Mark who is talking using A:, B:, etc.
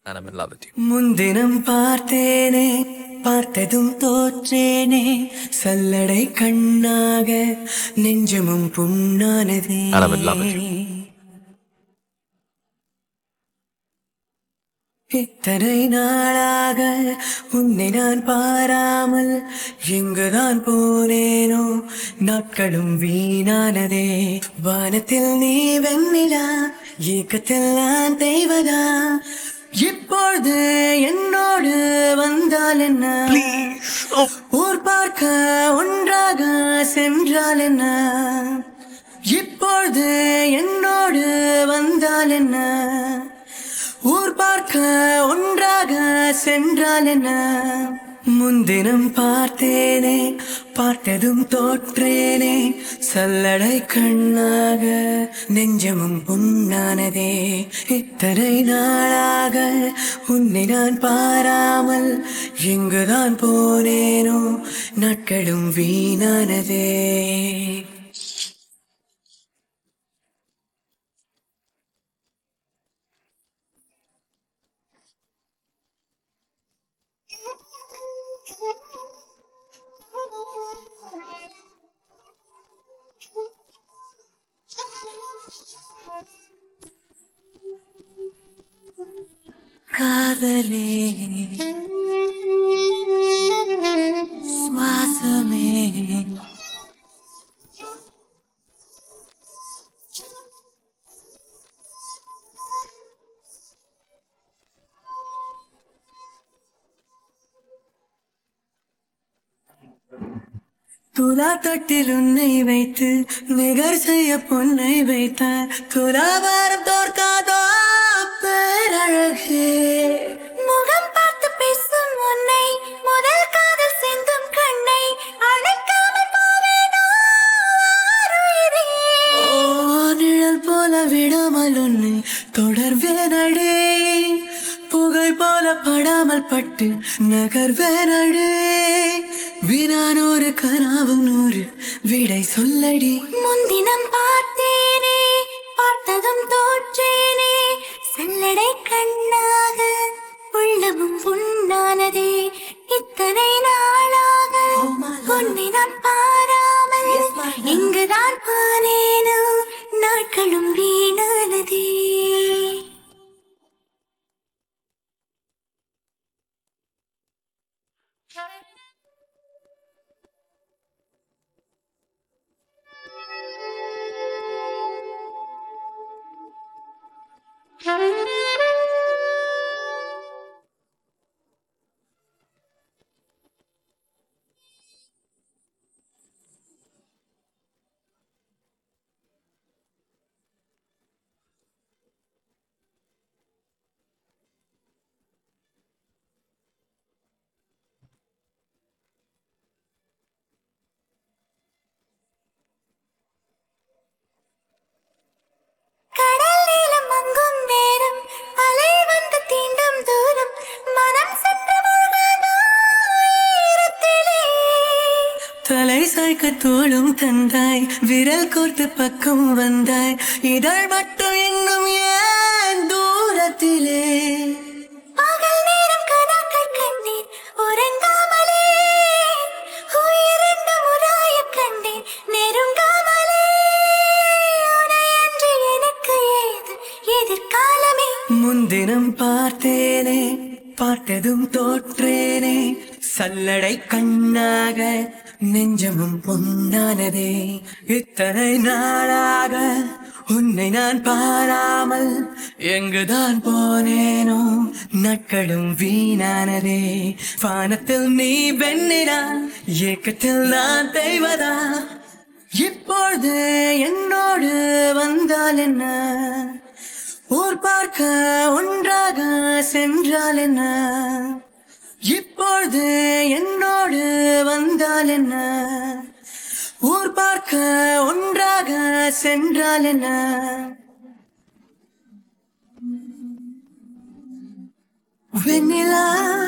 A: and I'm in love with you.
B: முன்தினம் பார்த்தேனே பார்த்ததும் தோற்றேனே சல்லடை கண்ணாக நெஞ்சமும் புண்ணானதே
A: And I'm in love with you.
B: இத்தனை நாளாக உன்னை நான் பாராமல் எங்குதான் போனேனோ நாட்களும் வீணானதே வானத்தில் நீ வெண்ணிலா ஏக்கத்தில் நான் தெய்வதா இப்பொழுது என்னோடு வந்தால் என்ன ஊர் பார்க்க ஒன்றாக சென்றால் என்ன இப்பொழுது என்னோடு வந்தால் என்ன ஊர் பார்க்க ஒன்றாக சென்றால் என்ன முன்தினம் பார்த்தேனே பார்த்ததும் தோற்றேனே சல்லடை கண்ணாக நெஞ்சமும் புண்ணானதே இத்தனை நாளாக உன்னை நான் பாராமல் எங்குதான் போனேனோ நாட்களும் வீணானதே காதலே சுவாசமே துலா தட்டில் உன்னை வைத்து நிகர் செய்ய பொன்னை வைத்தார் துலாபாரம் தோற்காதோ பேரழகே
C: முகம் பார்த்து பேசும் உன்னை முதல் காதல் சிந்தும் கண்ணை அணைக்காமல் போவேனோ ஆருயிரே.
B: ஓ நிழல் போல விடாமல் உன்னை தொடர்வேனடே புகை போல படாமல் பட்டு நகர்வேனடே வினானூறு கனாவு நூறு விடை சொல்லடி
C: முன்தினம் பார்த்தேனே பார்த்ததும் தோற்றேனே சல்லடை கண்ணாக உள்ளமும் புண்ணானதே இத்தனை நாளாக உன்னை நான் பாராமல் இங்குதான் போனேனோ நாட்களும் வீணானதே கடல் நீளம் மங்கும் நேரம் அலை வந்து தீண்டும் தூரம் மனம் சென்று முழுகாதோ ஈரத்திலே.
B: தலை சாய்க்க தோளும் தந்தாய் விரல் கோர்த்து பக்கம் வந்தாய் இதழ் மட்டும் இன்னும் ஏன் தூரத்திலே
C: பகல் நேரம் கனாக்கள் கண்டேன் உறங்காமலே உயிரென்று உராயக் கண்டேன் நெருங்காமலே உனையன்றி எனக்கு ஏது எதிர்காலமே
B: முன்தினம் பார்த்தேனே பார்த்ததும் தோற்றேனே சல்லடை கண்ணாக நெஞ்சமும் பொன்னானதே இத்தனை நாளாக உன்னை நான் பாராமல் எங்குதான் போனேனோ நாட்களும் வீணானதே வானத்தில் நீ வெண்ணிடா ஏக்கத்தில் நான் தெய்வதா இப்பொழுது என்னோடு வந்தால் என்ன ஊர் பார்க்க ஒன்றாக சென்றால் என்ன இப்பொழுது என்னோடு வந்தால் என்ன ஊர் பார்க்க ஒன்றாக சென்றால் என்ன வெண்ணிலா